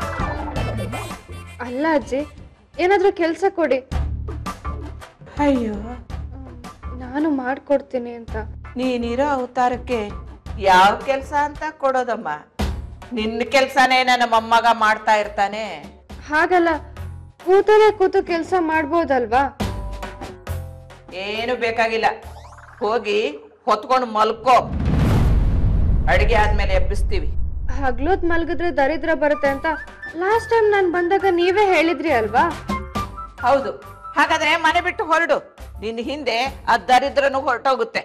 ಅಲ್ಲ ಅಜ್ಜಿ ಏನಾದ್ರೂ ಕೆಲ್ಸ ಕೊಡಿ ಅಯ್ಯೋ ನಾನು ಮಾಡ್ಕೊಡ್ತೀನಿ ಅಂತ ನೀನಿರೋ ಅವತಾರಕ್ಕೆ ಯಾವ ಕೆಲ್ಸ ಅಂತ ಕೊಡೋದಮ್ಮ ನಿನ್ನ ಕೆಲ್ಸನೇ ನನ್ನ ಮೊಮ್ಮಗ ಮಾಡ್ತಾ ಇರ್ತಾನೆ ಹಾಗಲ್ಲ ಕೂತಲ್ಲೇ ಕೂತು ಕೆಲ್ಸ ಮಾಡ್ಬೋದಲ್ವಾ ಏನು ಬೇಕಾಗಿಲ್ಲ ಹೋಗಿ ಹೊತ್ಕೊಂಡು ಮಲ್ಕೋ ಅಡಿಗೆ ಆದ್ಮೇಲೆ ಎಬ್ಬಿಸ್ತೀವಿ ಹಗ್ಲೊತ್ ಮಲ್ಗಿದ್ರೆ ದರಿದ್ರ ಬರುತ್ತೆ ಅಂತ ಲಾಸ್ಟ್ ಟೈಮ್ ನಾನ್ ಬಂದಾಗ ನೀವೇ ಹೇಳಿದ್ರಿ ಅಲ್ವಾ ಹೌದು ಹಾಗಾದ್ರೆ ಮನೆ ಬಿಟ್ಟು ಹೊರಡು ನಿನ್ನ ಹಿಂದೆ ಆ ದರಿದ್ರನು ಹೊರಟೋಗುತ್ತೆ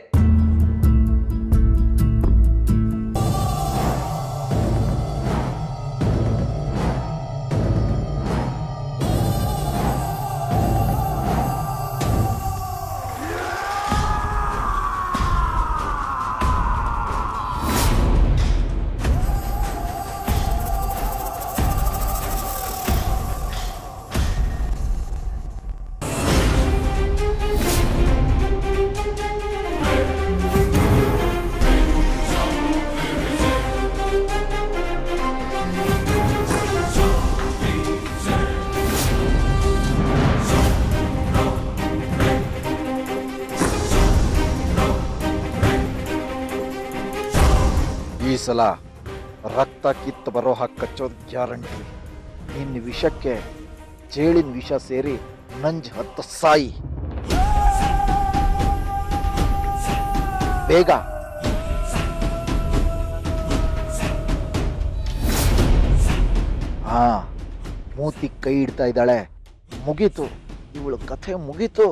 ಈ ಸಲ ರಕ್ತ ಕಿತ್ತು ಬರೋ ಹಾಗೆ ಕಚ್ಚೋದು ಗ್ಯಾರಂಟಿ ನಿನ್ನ ವಿಷಕ್ಕೆ ಚೇಳಿನ ವಿಷ ಸೇರಿ ನಂಜ್ ಹತ್ತು ಸಾಯಿ ಬೇಗ ಹಾ ಮೂತಿ ಕೈ ಇಡ್ತಾ ಇದ್ದಾಳೆ ಮುಗೀತು ಇವಳು ಕಥೆ ಮುಗೀತು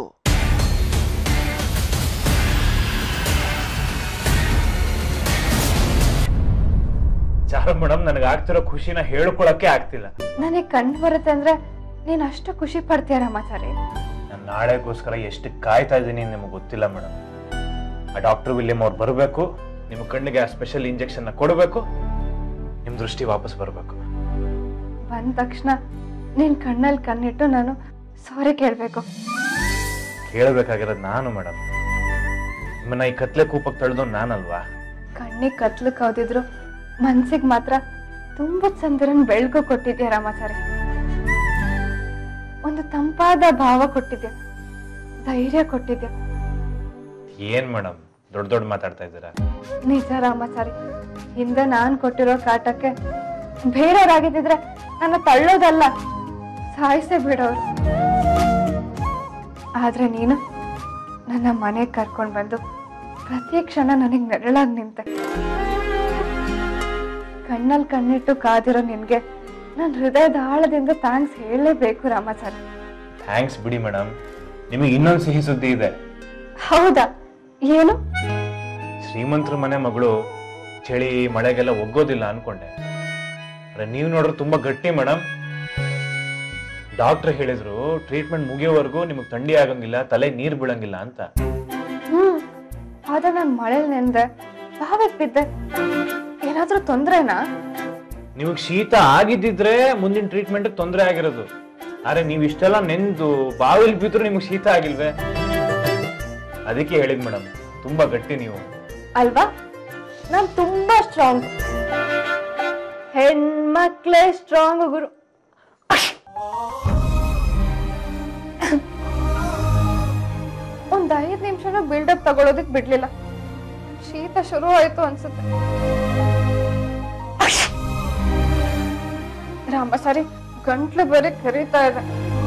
ಚಾರು ಮೇಡಮ್ ನನಗೆ ಆಗ್ತಿರೋ ಖುಷಿನ ಹೇಳ್ಕೊಳಕ್ಕೆ ಆಗ್ತಿಲ್ಲ ನನಗೆ ಕಣ್ಣು ಬರುತ್ತೆ ಅಂದ್ರೆ ನೀನ್ ಅಷ್ಟು ಖುಷಿ ಪಡ್ತೀಯ ರಾಮಾಚಾರಿ ನಾನು ನಾಳೆಗೋಸ್ಕರ ಎಷ್ಟು ಕಾಯ್ತಾ ಇದ್ದೀನಿ ನಿಮಗೆ ಗೊತ್ತಿಲ್ಲ ಮೇಡಮ್ ಆ ಡಾಕ್ಟರ್ ವಿಲಿಯಂ ಅವ್ರು ಬರಬೇಕು ನಿಮ್ಮ ಕಣ್ಣಿಗೆ ಆ ಸ್ಪೆಷಲ್ ಇಂಜೆಕ್ಷನ್ ಕೊಡಬೇಕು ನಿಮ್ಮ ದೃಷ್ಟಿ ವಾಪಸ್ ಬರಬೇಕು ಬಂದ ತಕ್ಷಣ ನಿನ್ ಕಣ್ಣಲ್ಲಿ ಕಣ್ಣಿಟ್ಟು ನಾನು ಸಾರಿ ಕೇಳ್ಬೇಕು ಕೇಳಬೇಕಾಗಿರೋದು ನಾನು ಮೇಡಮ್ ನಿಮ್ಮನ್ನ ಈ ಕತ್ಲೆ ಕೂಪಕ್ಕೆ ತಳ್ದು ನಾನಲ್ವಾ ಕಣ್ಣಿಗೆ ಕತ್ಲು ಕವ್ದಿದ್ರು ಮನ್ಸಿಗೆ ಮಾತ್ರ ತುಂಬ ಚಂದ್ರನ್ ಬೆಳಕು ಕೊಟ್ಟಿದ್ಯಾ ರಾಮಾಚಾರಿ ಒಂದು ತಂಪಾದ ಭಾವ ಕೊಟ್ಟಿದ್ಯಾ ಧೈರ್ಯ ಕೊಟ್ಟಿದ್ಯಾ ಏನ್ ಮೇಡಮ್ ದೊಡ್ಡ ದೊಡ್ಡ ಮಾತಾಡ್ತಾ ಇದ್ದೀರಾ ನಿಜ ರಾಮಾಚಾರಿ ಹಿಂದೆ ನಾನ್ ಕೊಟ್ಟಿರೋ ಕಾಟಕ್ಕೆ ಬೇರೆಯವ್ರಾಗಿದ್ದಿದ್ರೆ ನನ್ನ ತಳ್ಳೋದಲ್ಲ ಸಾಯಿಸೇ ಬಿಡೋರು ಆದ್ರೆ ನೀನು ನನ್ನ ಮನೆಗೆ ಕರ್ಕೊಂಡ್ ಬಂದು ಪ್ರತಿ ಕ್ಷಣ ನನಗ್ ನೆರಳಾಗಿ ನಿಂತೆ ಕಣ್ಣಲ್ಲಿ ಕಣ್ಣಿಟ್ಟು ಕಾದಿರೋ ನಿನ್ಗೆ ನನ್ನ ಹೃದಯದ ಆಳದಿಂದ ಥ್ಯಾಂಕ್ಸ್ ಹೇಳಲೇಬೇಕು ರಾಮಾಚಾರಿ ಥ್ಯಾಂಕ್ಸ್ ಬಿಡಿ ಮೇಡಮ್ ನಿಮಗೆ ಇನ್ನೊಂದು ಸಿಹಿ ಸುದ್ದಿ ಇದೆ ಹೌದಾ ಏನು ಶ್ರೀಮಂತರ ಮನೆ ಮಗಳು ಚಳಿ ಮಳೆಗೆಲ್ಲ ಒಗ್ಗೋದಿಲ್ಲ ಅನ್ಕೊಂಡೆ ಆದ್ರೆ ನೀವು ನೋಡ್ರೆ ತುಂಬಾ ಗಟ್ಟಿ ಮೇಡಮ್ ಡಾಕ್ಟರ್ ಹೇಳಿದ್ರು ಟ್ರೀಟ್ಮೆಂಟ್ ಮುಗಿಯೋವರೆಗೂ ನಿಮಗೆ ಥಂಡಿ ಆಗಂಗಿಲ್ಲ ತಲೆ ನೀರ್ ಬೀಳಂಗಿಲ್ಲ ಅಂತ ಹ್ಮ್ ಆದ್ರೆ ನಾನ್ ಮಳೇಲಿ ನೆಂದೆ ಬಾವಿಗೆ ಬಿದ್ದೆ ಏನಾದ್ರೂ ತೊಂದ್ರೆನಾ ನಿಮಗೆ ಶೀತ ಆಗಿದ್ದಿದ್ರೆ ಮುಂದಿನ ಟ್ರೀಟ್ಮೆಂಟ್ ತೊಂದರೆ ಆಗಿರೋದು ಆದ್ರೆ ನೀವು ಇಷ್ಟೆಲ್ಲ ನೆಂದು ಬಾವಿಲ್ ಬಿದ್ರು ನಿಮಗೆ ಶೀತ ಆಗಿಲ್ವೇ ಅದಕ್ಕೆ ಹೇಳಿದ್ ಮೇಡಮ್ ತುಂಬಾ ಗಟ್ಟಿ ನೀವು ಅಲ್ವಾ ನಾನ್ ತುಂಬಾ ಸ್ಟ್ರಾಂಗ್ ಹೆಣ್ಮಕ್ಳೇ ಸ್ಟ್ರಾಂಗ್ ಗುರು ಒಂದ್ ಐದ್ ನಿಮಿಷನ ಬಿಲ್ಡಪ್ ತಗೊಳೋದಕ್ ಬಿಡ್ಲಿಲ್ಲ ಶೀತ ಶುರು ಆಯ್ತು ಅನ್ಸುತ್ತೆ ರಾಮ ಸರಿ ಗಂಟ್ಲು ಬೇರೆ ಕರೀತಾ ಇದೆ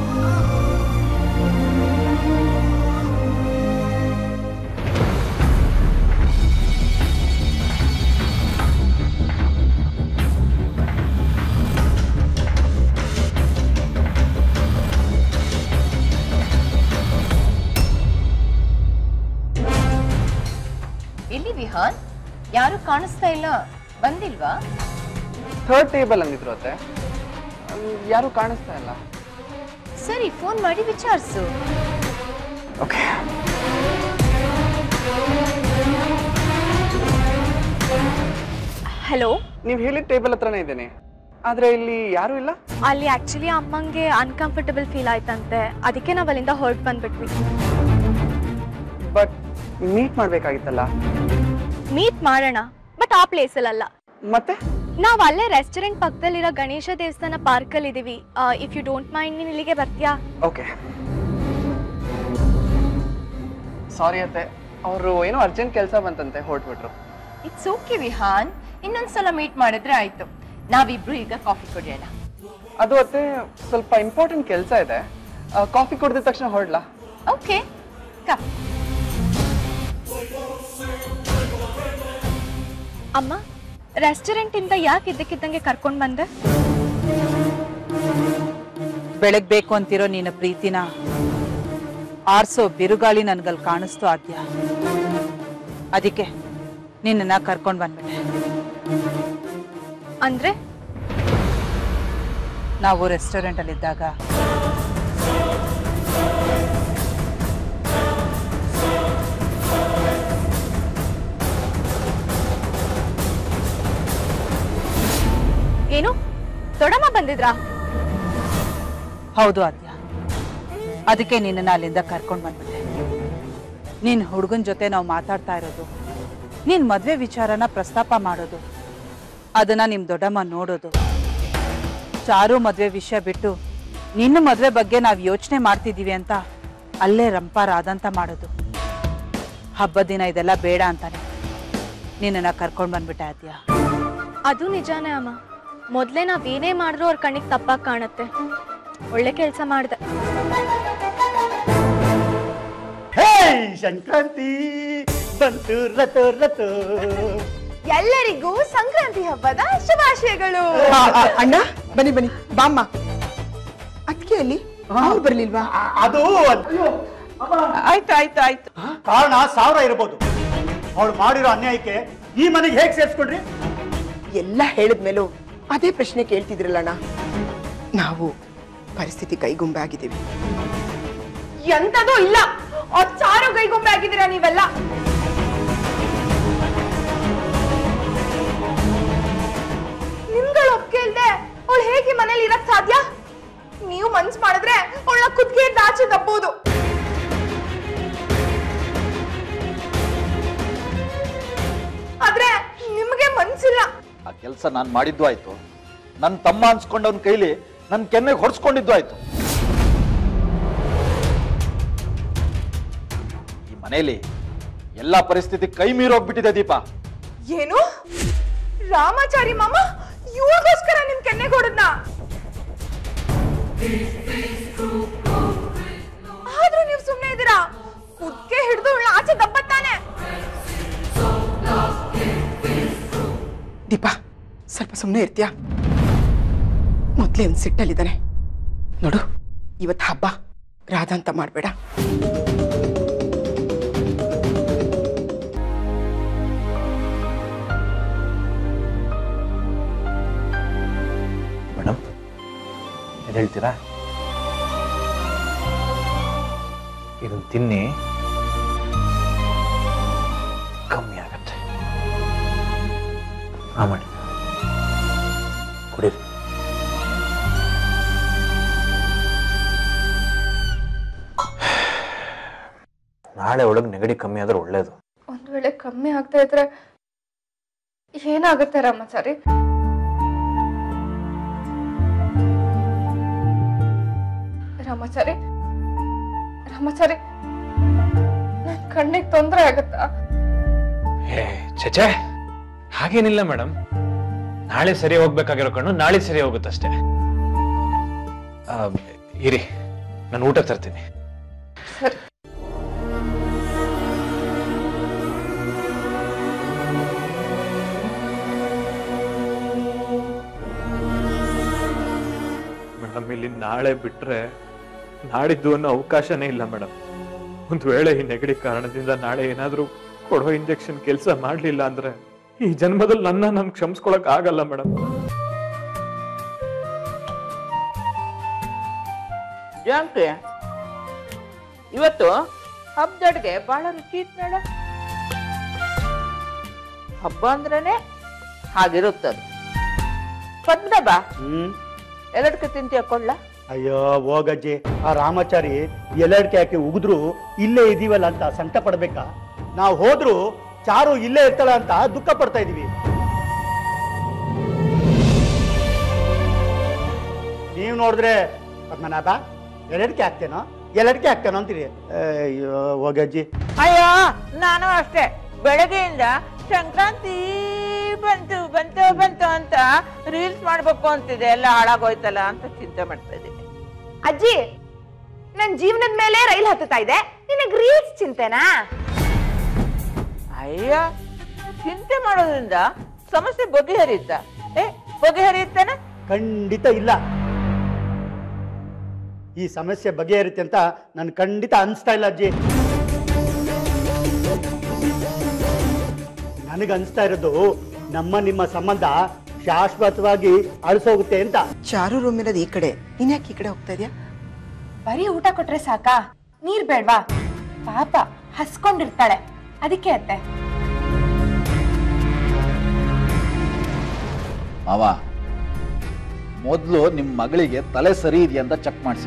ಎಲ್ಲಿ ವಿಹಾನ್ ಯಾರು ಕಾಣಿಸ್ತಾ ಇಲ್ಲ ಬಂದಿಲ್ವಾ ಥರ್ಡ್ ಟೇಬಲ್ ಅಂದಿದ್ರು ಅತ್ತೆ ಅಮ್, ಯಾರೂ ಕಾಣಿಸ್ತಾ ಇಲ್ಲ ಸರಿ ಫೋನ್ ಮಾಡಿ ವಿಚಾರಿಸು ಓಕೆ ಹಲೋ ನೀವು ಹೇಳಿದ ಟೇಬಲ್ ಹತ್ರನೇ ಇದ್ದೇನೆ ಆದ್ರೆ ಇಲ್ಲಿ ಯಾರೂ ಇಲ್ಲ ಅಲ್ಲಿ ಆಕ್ಚುಲಿ ಅಮ್ಮಂಗೆ ಅನ್ಕಂಫರ್ಟಬಲ್ ಫೀಲ್ ಆಯ್ತಂತೆ ಅದಕ್ಕೆ ನಾವ್ ಅಲ್ಲಿಂದ ಹೊರಟು ಬಂದ್ಬಿಟ್ವಿ ಬಟ್ ಮೀಟ್ ಮಾಡ್ಬೇಕಾಗಿತ್ತಲ್ಲ ಮೀಟ್ ಮಾಡೋಣ ಬಟ್ ಆ ಪ್ಲೇಸಲ್ಲ ಮತ್ತೆ ನಾವ್ ಅಲ್ಲೇ ರೆಸ್ಟೋರೆಂಟ್ ಪಕ್ಕದಲ್ಲಿರೋ ಗಣೇಶ ದೇವಸ್ಥಾನ ಪಾರ್ಕ್ ಅಲ್ಲಿ ಇದೀವಿ ಇಫ್ ಯು ಡೋಂಟ್ ಮೈಂಡ್ ನೀನ್ ಇಲ್ಲಿಗೆ ಬರ್ತೀಯಾ ಓಕೆ ಸಾರಿ ಅತ್ತೆ ಅವರು ಏನೋ ಅರ್ಜೆಂಟ್ ಕೆಲಸ ಬಂತಂತೆ ಹೊರಟ್ಬಿಟ್ರು ಇಟ್ಸ್ ಓಕೆ ವಿಹಾನ್ ಇನ್ನೊಂದ್ಸಲ ಮೀಟ್ ಮಾಡಿದ್ರೆ ಆಯ್ತು ನಾವಿಬ್ರು ಈಗ ಕಾಫಿ ಕುಡಿಯೋಣ ಅದು ಅತ್ತೆ ಸ್ವಲ್ಪ ಇಂಪಾರ್ಟೆಂಟ್ ಕೆಲಸ ಇದೆ ಕಾಫಿ ಕುಡಿದ ತಕ್ಷಣ ಹೊರಡ್ಲಾ ಓಕೆ ಕಮ್ ಅಮ್ಮ ರೆಸ್ಟೋರೆಂಟ್ ಇಂದ ಯಾಕೆ ಇದ್ದಕ್ಕಿದ್ದಂಗೆ ಕರ್ಕೊಂಡ್ ಬಂದೆ ಬೆಳಗ್ ಬೇಕು ಅಂತಿರೋ ನಿನ್ನ ಪ್ರೀತಿನ ಆರ್ಸೋ ಬಿರುಗಾಳಿ ನನ್ಗಲ್ಲಿ ಕಾಣಿಸ್ತು ಆದ್ಯ ಅದಕ್ಕೆ ನಿನ್ನನ್ನ ಕರ್ಕೊಂಡ್ ಬಂದ್ಬಿಟ್ಟೆ ಅಂದ್ರೆ ನಾವು ರೆಸ್ಟೋರೆಂಟ್ ಅಲ್ಲಿ ಇದ್ದಾಗ ಏನು ದೊಡ್ಡಮ್ಮ ಬಂದಿದ್ರಾ ಹೌದು ಆದ್ಯ ಅದಕ್ಕೆ ನಿನ್ನನ್ನ ಅಲ್ಲಿಂದ ಕರ್ಕೊಂಡ್ ಬಂದ್ಬಿಟ್ಟೆ ನೀನ್ ಹುಡುಗನ್ ಜೊತೆ ನಾವು ಮಾತಾಡ್ತಾ ಇರೋದು ನೀನ್ ಮದ್ವೆ ವಿಚಾರನ ಪ್ರಸ್ತಾಪ ಮಾಡೋದು ಅದನ್ನ ನಿಮ್ ದೊಡ್ಡಮ್ಮ ನೋಡೋದು ಚಾರು ಮದ್ವೆ ವಿಷಯ ಬಿಟ್ಟು ನಿನ್ನ ಮದ್ವೆ ಬಗ್ಗೆ ನಾವ್ ಯೋಚನೆ ಮಾಡ್ತಿದೀವಿ ಅಂತ ಅಲ್ಲೇ ರಂಪಾರ ಆದಂತ ಮಾಡೋದು ಹಬ್ಬದ ದಿನ ಇದೆಲ್ಲ ಬೇಡ ಅಂತಾನೆ ನಿನ್ನನ್ನ ಕರ್ಕೊಂಡ್ ಬಂದ್ಬಿಟ್ಟೆ ಆದ್ಯ ಅದು ನಿಜಾನೇ ಅಮ್ಮ ಮೊದ್ಲೇ ನಾವ್ ಏನೇ ಮಾಡಿದ್ರು ಅವ್ರ ಕಣ್ಣಿಗೆ ತಪ್ಪಾಗಿ ಕಾಣುತ್ತೆ ಒಳ್ಳೆ ಕೆಲಸ ಮಾಡ್ದೆ ಹೇ ಸಂಕ್ರಾಂತಿ ಬಂತು ರತು ರತು ಎಲ್ಲರಿಗೂ ಸಂಕ್ರಾಂತಿ ಹಬ್ಬದ ಶುಭಾಶಯಗಳು ಅಣ್ಣ ಬನ್ನಿ ಬನ್ನಿ ಬಾಮ್ಮ ಅದಕ್ಕೆ ಅಲ್ಲಿ ಅವ್ರು ಬರ್ಲಿಲ್ವಾ ಅದು ಆಯ್ತು ಆಯ್ತು ಆಯ್ತು ಕಾರಣ ಸಾವಿರ ಇರಬಹುದು ಅವಳು ಮಾಡಿರೋ ಅನ್ಯಾಯಕ್ಕೆ ಈ ಮನೆಗೆ ಹೇಗೆ ಸೇರಿಸ್ಕೊಂಡ್ರಿ ಎಲ್ಲ ಹೇಳಿದ್ಮೇಲೂ ಅದೇ ಪ್ರಶ್ನೆ ಕೇಳ್ತಿದ್ರಲ್ಲ ಅಣ್ಣ ನಾವು ಪರಿಸ್ಥಿತಿ ಕೈಗೊಂಬೆ ಆಗಿದ್ದೀವಿ ಎಂತದೂ ಇಲ್ಲ ಅದ್ ಚಾರು ಕೈಗೊಂಬೆ ಆಗಿದ್ದೀರಾ ನೀವೆಲ್ಲ ನಿಮ್ಗಳ ಒಪ್ಪಿಗೆ ಇಲ್ದೆ ಅವಳು ಹೇಗೆ ಮನೇಲಿ ಇರಕ್ ಸಾಧ್ಯ ನೀವು ಮನ್ಸ್ ಮಾಡಿದ್ರೆ ಅವಳ ಕುತ್ತಿಗೆ ಆಚೆ ದಬ್ಬೋದು ಆದ್ರೆ ನಿಮ್ಗೆ ಮನ್ಸಿಲ್ಲ ಆ ಕೆಲಸ ನಾನು ಮಾಡಿದ್ದು ಆಯ್ತು ನನ್ನ ತಮ್ಮ ಅನ್ಸ್ಕೊಂಡವನ ಕೈಲಿ ನನ್ನ ಕೆನ್ನೆಗೆ ಹೊಡ್ಸ್ಕೊಂಡಿದ್ದು ಆಯ್ತು ಈ ಮನೆಯಲ್ಲಿ ಎಲ್ಲಾ ಪರಿಸ್ಥಿತಿ ಕೈ ಮೀರೋಗ್ಬಿಟ್ಟಿದೆ ದೀಪ ಏನು ರಾಮಾಚಾರಿ ಮಾಮ ಇವ್ರಿಗೋಸ್ಕರ ನಿಮ್ ಕೆನ್ನೆಗೆ ಹೊಡೆದ್ನ ಆದ್ರೂ ನೀವು ಸುಮ್ನೆ ಇದ್ದೀರಾ ಕುದ್ಕೆ ಹಿಡಿದು ಆಚೆ ದಬ್ಬತ್ತಾನೆ ದೀಪಾ ಸ್ವಲ್ಪ ಸುಮ್ಮನೆ ಇರ್ತೀಯಾ ಮೊದ್ಲೇ ಒಂದು ಸಿಟ್ಟಲ್ಲಿದ್ದಾನೆ ನೋಡು ಇವತ್ತು ಹಬ್ಬ ರಾಧ ಅಂತ ಮಾಡಬೇಡ ಮೇಡಮ್ ಏನು ಹೇಳ್ತೀರಾ ಇದನ್ನ ತಿನ್ನಿ ಕಮ್ಮಿ ಆಗತ್ತೆ ಹಾ ಮಾಡಿ ಕುಡೀರಿ ನಾಳೆ ಒಳಗೆ ನೆಗಡಿ ಕಮ್ಮಿ ಆದ್ರೆ ಒಳ್ಳೇದು ಒಂದ್ ವೇಳೆ ಕಮ್ಮಿ ಆಗ್ತಾ ಇದ್ರೆ ಏನಾಗುತ್ತೆ ರಾಮಾಚಾರಿ ರಾಮಾಚಾರಿ ರಾಮಾಚಾರಿ ನನ್ ಕಣ್ಣಿಗೆ ತೊಂದ್ರೆ ಆಗತ್ತಾ ಏ ಚಚೆ ಹಾಗೇನಿಲ್ಲ ಮೇಡಮ್ ನಾಳೆ ಸರಿ ಹೋಗ್ಬೇಕಾಗಿರೋ ಕಣ್ಣು ನಾಳೆ ಸರಿ ಹೋಗುತ್ತಷ್ಟೇ ಆ, ಇರಿ ನಾನು ಊಟ ತರ್ತೀನಿ ಸರಿ ಮೇಡಮ್ ಇಲ್ಲಿ ನಾಳೆ ಬಿಟ್ರೆ ನಾಡಿದ್ದು ಅನ್ನೋ ಅವಕಾಶನೇ ಇಲ್ಲ ಮೇಡಮ್ ಒಂದ್ ವೇಳೆ ಈ ನೆಗಡಿ ಕಾರಣದಿಂದ ನಾಳೆ ಏನಾದ್ರೂ ಕೊಡೋ ಇಂಜೆಕ್ಷನ್ ಕೆಲಸ ಮಾಡ್ಲಿಲ್ಲ ಅಂದ್ರೆ ಈ ಜನ್ಮದಲ್ಲಿ ನನ್ನ ನನ್ ಕ್ಷಮಿಸ್ಕೊಳಕ್ ಆಗಲ್ಲ ಮೇಡಮ್ ಜಾಂಕ್ರಿ ಇವತ್ತು ಹಬ್ಬದಡ್ಗೆ ಬಹಳ ರುಚಿ ಇತ್ತು ನೋಡ ಹಬ್ಬ ಅಂದ್ರೇನೆ ಹಾಗಿರುತ್ತದು ಪದ್ಮಡಬ್ಬ ಎರಡಕ್ಕೆ ತಿಂತೀಯ ಕೊಳ್ಳ ಅಯ್ಯೋ ಹೋಗಜ್ಜಿ ಆ ರಾಮಾಚಾರಿ ಎಲ್ಲಡಿಕೆ ಹಾಕಿ ಉಗಿದ್ರು ಇಲ್ಲೇ ಇದೀವಲ್ಲ ಅಂತ ಸಂಕಟ ಪಡ್ಬೇಕಾ ನಾವು ಹೋದ್ರು ಚಾರು ಇಲ್ಲೇ ಇರ್ತಾಳ ಅಂತ ದುಃಖ ಪಡ್ತಾ ಇದೀವಿ ನೀವು ನೋಡಿದ್ರೆ ಪದ್ಮನಾಭ ಎಲ್ಲಡಿಕೆ ಹಾಕ್ತೇನೋ ಎಲ್ಲಡಿಕೆ ಹಾಕ್ತೇನೋ ಅಂತೀರಿ ಅಯ್ಯೋ ಹೋಗಜ್ಜಿ ಅಯ್ಯೋ ನಾನು ಅಷ್ಟೇ ಬೆಳಗ್ಗೆಯಿಂದ ಸಂಕ್ರಾಂತಿ ಬಂತು ಬಂತು ಬಂತು ಅಂತ ರೀಲ್ಸ್ ಮಾಡ್ಬೇಕು ಅಂತಿದೆ ಎಲ್ಲ ಹಾಳಾಗೋಯ್ತಲ್ಲ ಅಂತ ಚಿಂತೆ ಮಾಡ್ತಾ ಇದ್ದೀನಿ ಅಜ್ಜಿ ನನ್ ಜೀವನದ ಮೇಲೆ ರೈಲ್ ಹತ್ತುತ್ತಾ ಇದೆ ನಿನಗ್ ರೀಲ್ಸ್ ಚಿಂತೆನಾ ಅಯ್ಯ ಚಿಂತೆ ಮಾಡೋದ್ರಿಂದ ಸಮಸ್ಯೆ ಬಗೆಹರಿಯುತ್ತ ಏ ಬಗೆಹರಿಯುತ್ತೇನೆ ಖಂಡಿತ ಇಲ್ಲ ಈ ಸಮಸ್ಯೆ ಬಗೆಹರಿತೆ ಅಂತ ನನ್ ಖಂಡಿತ ಅನಿಸ್ತಾ ಇಲ್ಲ ಅಜ್ಜಿ ನನಗೆ ಅನಿಸ್ತಾ ಇರೋದು ನಮ್ಮ ನಿಮ್ಮ ಸಂಬಂಧ ಶಾಶ್ವತವಾಗಿ ಅಳಿಸೋಗುತ್ತೆ ಅಂತ ಚಾರು ರೂಮ್ ಇರೋದು ಈ ಕಡೆ ನೀನ್ ಯಾಕೆ ಈ ಕಡೆ ಹೋಗ್ತಾ ಇದೀಯಾ ಬರೀ ಊಟ ಕೊಟ್ರೆ ಸಾಕಾ ನೀರ್ ಬೇಡ್ವಾ ಪಾಪ ಹಸ್ಕೊಂಡಿರ್ತಾಳೆ ಅದಕ್ಕೆ ಅತ್ತೆ ಮಾವ ಮೊದಲು ನಿಮ್ಮ ಮಗಳಿಗೆ ತಲೆ ಸರಿ ಇದೆಯಾ ಅಂತ ಚೆಕ್ ಮಾಡಿಸಿ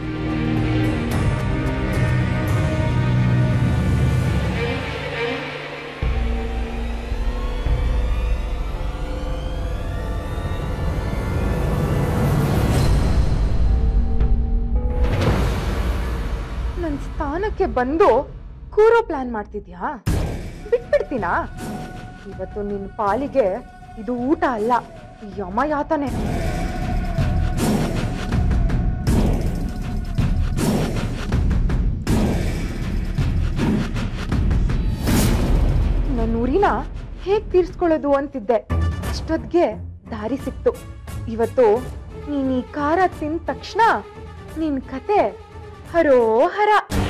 ನನ್ ಸ್ಥಾನಕ್ಕೆ ಬಂದು ಕೂರೋ ಪ್ಲಾನ್ ಮಾಡ್ತಿದ್ಯಾ ಬಿಟ್ಬಿಡ್ತೀನಾ ಇವತ್ತು ನಿನ್ ಪಾಲಿಗೆ ಇದು ಊಟ ಅಲ್ಲ ಯಮ ಯಾತನೆ ನನ್ನ ಊರಿನ ಹೇಗ್ ತೀರ್ಸ್ಕೊಳ್ಳೋದು ಅಂತಿದ್ದೆ ಅಷ್ಟೊತ್ಗೆ ದಾರಿ ಸಿಕ್ತು ಇವತ್ತು ನೀನ್ ಈ ಖಾರ ತಿಂದ ತಕ್ಷಣ ನಿನ್ ಕತೆ ಹರೋ ಹರ